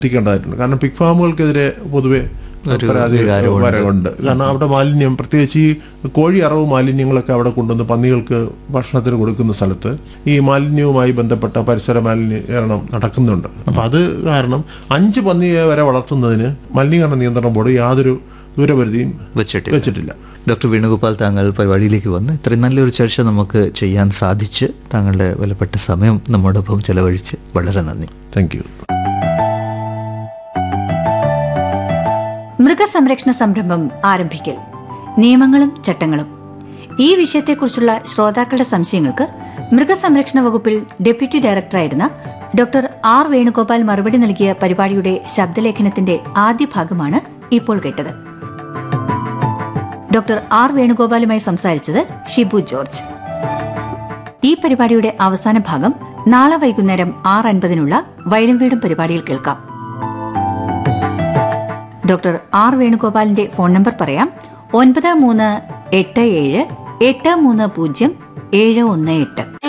എത്തിക്കേണ്ടതായിട്ടുണ്ട് കാരണം പിഗ് ഫാമുകൾക്കെതിരെ പൊതുവെ ഒരു പരാതി വികാരമുണ്ട്. വരവുണ്ട് കാരണം അവിടെ മാലിന്യം പ്രത്യേകിച്ച് ഈ കോഴി അറവ് മാലിന്യങ്ങളൊക്കെ അവിടെ കൊണ്ടുവന്ന് പന്നികൾക്ക് ഭക്ഷണത്തിന് കൊടുക്കുന്ന സ്ഥലത്ത് ഈ മാലിന്യവുമായി ബന്ധപ്പെട്ട പരിസര മാലിന്യീകരണം നടക്കുന്നുണ്ട് അപ്പൊ അത് കാരണം അഞ്ച് പന്നിയെ വരെ വളർത്തുന്നതിന് മലിനീകരണ നിയന്ത്രണ ബോർഡ് യാതൊരു ദൂരപരിധിയും വെച്ചിട്ടില്ല വെച്ചിട്ടില്ല ഡോക്ടർ വേണുഗോപാൽ താങ്കൾ പരിപാടിയിലേക്ക് വന്ന് ഇത്രയും നല്ലൊരു ചർച്ച നമുക്ക് ചെയ്യാൻ സാധിച്ച് താങ്കളുടെ വിലപ്പെട്ട സമയം നമ്മോടൊപ്പം ചെലവഴിച്ച് വളരെ നന്ദി താങ്ക് യു മൃഗസംരക്ഷണ സംരംഭം ആരംഭിക്കൽ നിയമങ്ങളും ചട്ടങ്ങളും ഈ വിഷയത്തെക്കുറിച്ചുള്ള ശ്രോതാക്കളുടെ സംശയങ്ങൾക്ക് മൃഗസംരക്ഷണ വകുപ്പിൽ ഡെപ്യൂട്ടി ഡയറക്ടറായിരുന്ന ഡോക്ടർ ആർ വേണുഗോപാൽ മറുപടി നൽകിയ പരിപാടിയുടെ ശബ്ദലേഖനത്തിന്റെ ആദ്യ ഭാഗമാണ് ഇപ്പോൾ കേട്ടത് ഡോക്ടർ ആർ വേണുഗോപാലുമായി സംസാരിച്ചത് ഷിബു ജോർജ് ഈ പരിപാടിയുടെ അവസാന ഭാഗം നാളെ വൈകുന്നേരം ആറ് അൻപതിനുള്ള വയലും വീടും പരിപാടിയിൽ കേൾക്കാം ഡോക്ടർ ആർ വേണുഗോപാലിന്റെ ഫോൺ നമ്പർ പറയാം ഒൻപത് മൂന്ന് എട്ട് ഏഴ് എട്ട് മൂന്ന് പൂജ്യം ഏഴ് ഒന്ന് എട്ട്